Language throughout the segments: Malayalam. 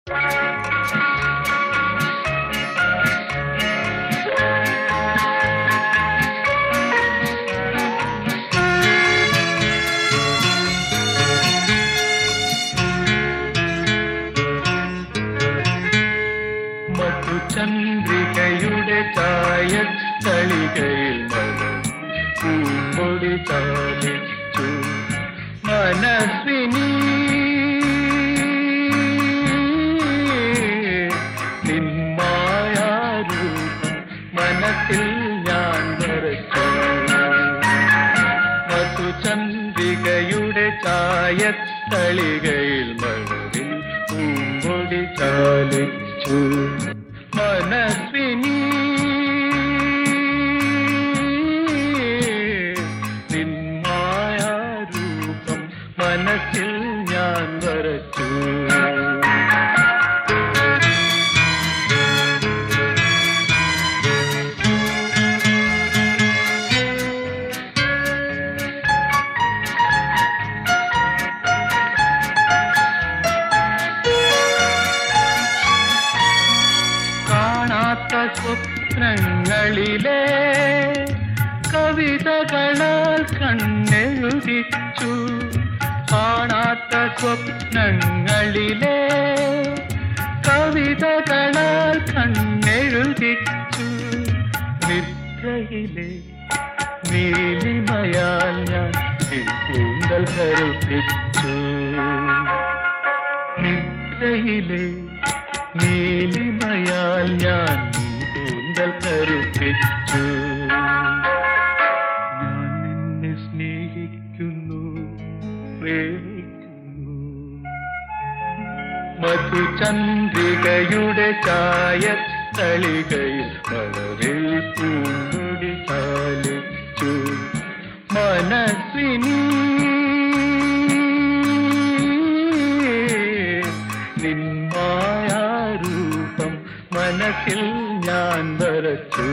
മധുചന്ദ്രികയുടെ ചായ തളികയിൽ പൂമ്പൊടി ചാലിച്ചു മനസ്വിനി നിന്മായാരൂപം മനസ്സിൽ ഞാൻ വരച്ചു മധുചന്ദ്രികയുടെ ചായ തളികയിൽ മഴവിൽ പൂമ്പൊടി ചാലിച്ചു മനസ്വിനി നിന്മായാരൂപം മനസ്സിൽ ഞാൻ വരച്ചു കാണാത്ത സ്വപ്നങ്ങളിലെ കവിതകളാൽ കണ്ണെഴുതിച്ചു കാണാത്ത സ്വപ്നങ്ങളിലെ കവിതകളാൽ കണ്ണെഴുതിച്ചു നിദ്രയിലെ നീലിമയാൽ ഞാൻ നിൻ കൂന്തൽ കരുപ്പിച്ചു നിദ്രയിലെ നീലിമയാൽ ഞാൻ കൂന്തൽ കരുപ്പിച്ചു ഞാൻ നിന്നെ സ്നേഹിക്കുന്നു പ്രേമിക്കുന്നു മധുചന്ദ്രികയുടെ ചായ തളികയിൽ മഴവിൽ പൂമ്പൊടി ചാലിച്ചു മനസ്സിനി നിന്മായാരൂപം മനസ്സിൽ ഞാൻ വരച്ചു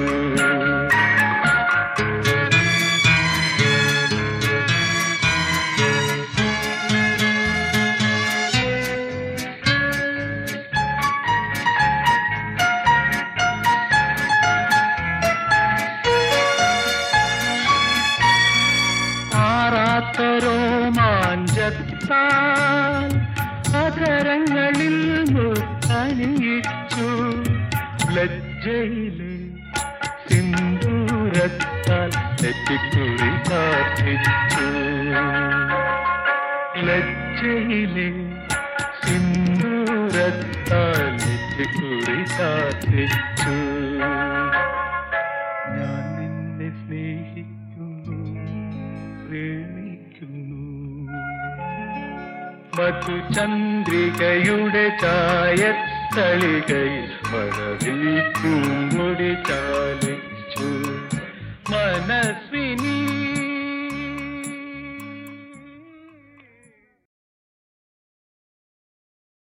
ആറാത്തരോ മാഞ്ചത്താൽ അധരങ്ങളിൽ മുത്തണിയിച്ചു ലജ്ജയിലെ സിന്ദൂരത്താൽ തെറ്റിക്കുറി പ്രാർത്ഥിച്ചു ലജ്ജയിലെ സിന്ദൂരത്താൽ തെറ്റിക്കുറി പ്രാർത്ഥിച്ചു ഞാൻ നിന്നെ സ്നേഹിക്കുന്നു പ്രേമിക്കുന്നു മധുചന്ദ്രികയുടെ ചായ തളികയിൽ മഴവിൽ പൂമ്പൊടി ചാലിച്ചു മനസ്സ്